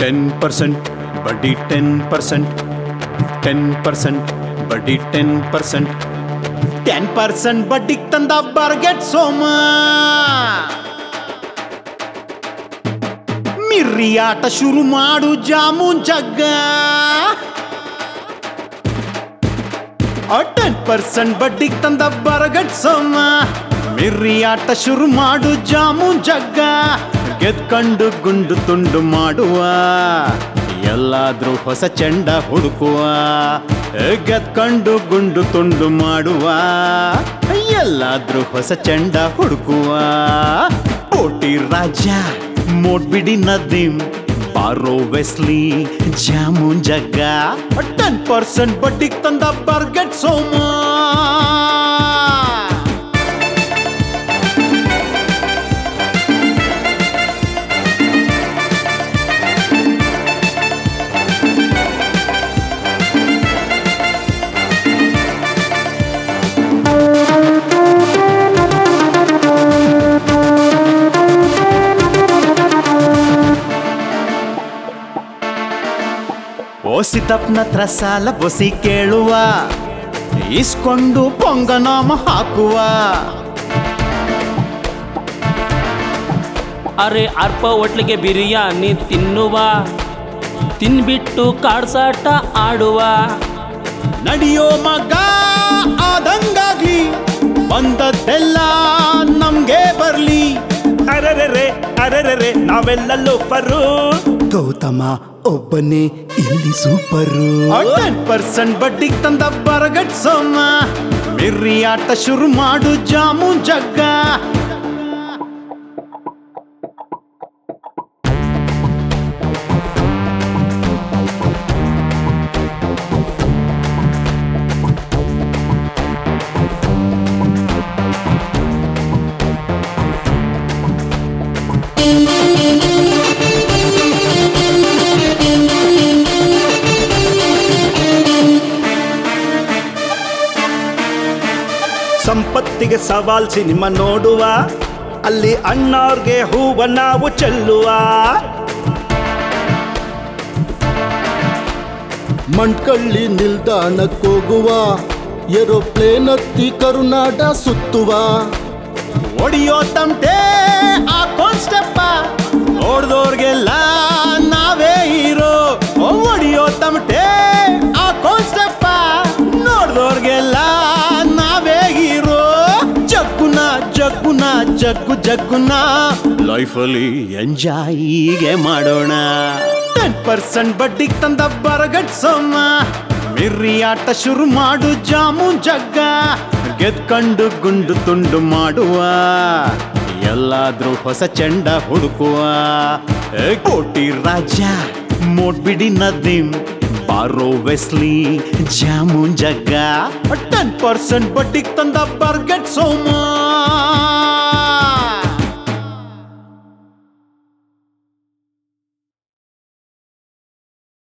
ten percent ಬಡ್ಡಿ ten percent ten percent ಬಡ್ಡಿ ten percent ten percent ಬಡ್ಡಿಗೆ ತಂದ ಬರ್ಗೆಟ್ ಸೋಮ ಮಿರ್ರಿ ಆಟ ಶುರು ಮಾಡು ಜಾಮೂನ್ ಜಗ್ಗ ಟೆನ್ ಪರ್ಸೆಂಟ್ ಬಡ್ಡಿಗೆ ತಂದ ಬರಗಟ್ ಸೋಮ ಮಿರ್ರಿ ಆಟ ಶುರು ಮಾಡು ಜಾಮೂನ್ ಜಗ್ಗ ಗೆದ್ಕೊಂಡು ಗುಂಡು ತುಂಡು ಮಾಡುವ ಎಲ್ಲಾದ್ರೂ ಹೊಸ ಚೆಂಡ ಹುಡುಕುವ ಗೆದ್ಕೊಂಡು ಗುಂಡು ತುಂಡು ಮಾಡುವ ಎಲ್ಲಾದ್ರೂ ಹೊಸ ಚೆಂಡ ಹುಡುಕುವ ಕೋಟಿ ರಾಜ ಮೋಡ್ಬಿಡಿ ನದೀಂ ಬಾರೋ ವೆಸ್ಲಿ ಜಾಮೂನ್ ಜಗ್ಗ ಟೆನ್ ಪರ್ಸೆಂಟ್ ಬಡ್ಡಿಗೆ ತಂದ ಬರ್ಗೆಟ್ ಸೋಮ ಓಸಿತಪ್ನ ಹತ್ರ ಸಾಲ ಬೊಸಿ ಕೇಳುವ ಇಸ್ಕೊಂಡು ಪೊಂಗನಾಮ ಹಾಕುವ ಅರೆ ಅರ್ಪ ಹೋಟ್ಲಿಗೆ ಬಿರಿಯಾನಿ ತಿನ್ನುವ ತಿನ್ಬಿಟ್ಟು ಕಾಡ್ಸಾಟ ಆಡುವ ನಡೆಯೋ ಮಗ ಆದಂಗಾಗ್ಲಿ ಬಂದದ್ದೆಲ್ಲ ನಮ್ಗೆ ಬರ್ಲಿ ಅರೆರೆರೆ ಅರೆರೆರೆ ನಾವೆಲ್ಲ ಲೋಫರು ಗೌತಮ ಒಬ್ಬನೇ ಇಲ್ಲಿ ಸೂಪರು ಟೆನ್ ಪರ್ಸೆಂಟ್ ಬಡ್ಡಿಗೆ ತಂದ ಬರಗಟ್ ಸೋಮ ಮಿರ್ರಿ ಆಟ ಶುರು ಮಾಡು ಜಾಮೂನ್ ಜಗ್ಗ ಸಂಪತ್ತಿಗೆ ಸವಾಲ್ ಸಿನಿಮಾ ನೋಡುವ ಅಲ್ಲಿ ಅಣ್ಣವ್ರಿಗೆ ಹೂವ ನಾವು ಚೆಲ್ಲುವ ಮಂಟ್ಕಳ್ಳಿ ನಿಲ್ದಾಣಕ್ಕೋಗುವ ಏರೋಪ್ಲೇನ್ ಹತ್ತಿ ಕರುನಾಡ ಸುತ್ತುವ ಹೊಡಿಯೋ ತಮಟೆ ಆ ಕಾನ್ಸ್ಟೆಪ್ಪ ನೋಡ್ದೋರ್ಗೆಲ್ಲ ನಾವೇ ಹೀರೋ ಹೊಡಿಯೋ ತಮಟೆ ಆ ಕಾನ್ಸ್ಟೆಪ್ಪ ನೋಡ್ದೋರ್ಗೆಲ್ಲ ನಾವೇ ಹೀರೋ ಜಗ್ಗುನ ಜಗ್ಗುನ ಜಗ್ಗು ಜಗ್ಗುನ ಲೈಫಲ್ಲಿ ಎಂಜಾಯಿಗೆ ಮಾಡೋಣ ಟೆನ್ ಪರ್ಸೆಂಟ್ ಬಡ್ಡಿಗೆ ತಂದ ಬರಗಟ್ ಸೋಮ ಮಿರ್ರಿ ಆಟ ಶುರು ಮಾಡು ಜಾಮೂನ್ ಜಗ್ಗ ಗೆದ್ಕೊಂಡು ಗುಂಡು ತುಂಡು ಮಾಡುವ ಎಲ್ಲಾದ್ರೂ ಹೊಸ ಚೆಂಡ ಹುಡುಕುವ ಏ ಕೋಟಿ ರಾಜ ಮೋಡ್ಬಿಡಿ ನದೀಂ ಬಾರೋ ವೆಸ್ಲಿ ಜಾಮೂನ್ ಜಗ್ಗ ಟೆನ್ ಪರ್ಸೆಂಟ್ ಬಡ್ಡಿಗೆ ತಂದ ಬರ್ಗೆಟ್ ಸೋಮ